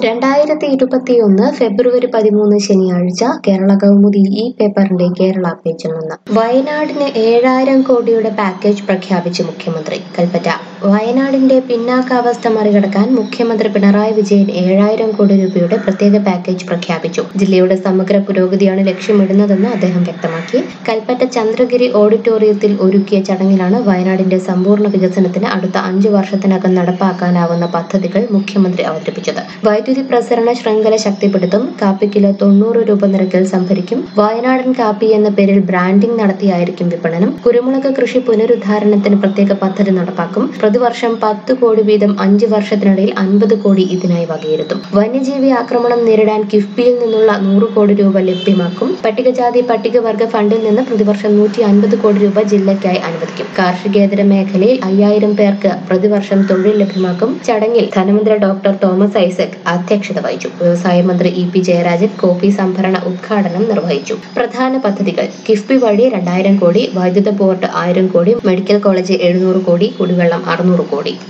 രണ്ടായിരത്തി ഇരുപത്തിയൊന്ന് ഫെബ്രുവരി പതിമൂന്ന് ശനിയാഴ്ച കേരള കൗമുദി ഈ പേപ്പറിന്റെ കേരള പേജിൽ നിന്ന് വയനാടിന് ഏഴായിരം കോടിയുടെ പാക്കേജ് പ്രഖ്യാപിച്ച് മുഖ്യമന്ത്രി കൽപ്പറ്റ വയനാടിന്റെ പിന്നാക്കാവസ്ഥ മറികടക്കാൻ മുഖ്യമന്ത്രി പിണറായി വിജയൻ ഏഴായിരം കോടി രൂപയുടെ പ്രത്യേക പാക്കേജ് പ്രഖ്യാപിച്ചു ജില്ലയുടെ സമഗ്ര പുരോഗതിയാണ് ലക്ഷ്യമിടുന്നതെന്ന് അദ്ദേഹം വ്യക്തമാക്കി കൽപ്പറ്റ ചന്ദ്രഗിരി ഓഡിറ്റോറിയത്തിൽ ഒരുക്കിയ ചടങ്ങിലാണ് വയനാടിന്റെ സമ്പൂർണ്ണ വികസനത്തിന് അടുത്ത അഞ്ചു വർഷത്തിനകം നടപ്പാക്കാനാവുന്ന പദ്ധതികൾ മുഖ്യമന്ത്രി അവതരിപ്പിച്ചത് വൈദ്യുതി പ്രസരണ ശൃംഖല ശക്തിപ്പെടുത്തും കാപ്പി കിലോ തൊണ്ണൂറ് രൂപ നിരക്കിൽ സംഭരിക്കും വയനാടൻ കാപ്പി എന്ന പേരിൽ ബ്രാൻഡിംഗ് നടത്തിയായിരിക്കും വിപണനം കുരുമുളക് കൃഷി പുനരുദ്ധാരണത്തിന് പ്രത്യേക പദ്ധതി നടപ്പാക്കും പ്രതിവർഷം പത്ത് കോടി വീതം അഞ്ച് വർഷത്തിനിടയിൽ അൻപത് കോടി ഇതിനായി വകയിരുത്തും വന്യജീവി ആക്രമണം നേരിടാൻ കിഫ്ബിയിൽ നിന്നുള്ള നൂറ് കോടി രൂപ ലഭ്യമാക്കും പട്ടികജാതി പട്ടികവർഗ ഫണ്ടിൽ നിന്ന് പ്രതിവർഷം നൂറ്റി അൻപത് കോടി രൂപ ജില്ലയ്ക്കായി അനുവദിക്കും കാർഷികേതര മേഖലയിൽ അയ്യായിരം പേർക്ക് പ്രതിവർഷം തൊഴിൽ ലഭ്യമാക്കും ചടങ്ങിൽ ധനമന്ത്രി ഡോക്ടർ തോമസ് ഐസക് അധ്യക്ഷത വഹിച്ചു വ്യവസായ മന്ത്രി ഇ പി ജയരാജൻ കോഫി സംഭരണ ഉദ്ഘാടനം നിർവഹിച്ചു പ്രധാന പദ്ധതികൾ കിഫ്ബി വഴി രണ്ടായിരം കോടി വൈദ്യുത ബോർഡ് ആയിരം കോടി മെഡിക്കൽ കോളേജ് എഴുന്നൂറ് കോടി കുടിവെള്ളം അറുന്നൂറ് കോടി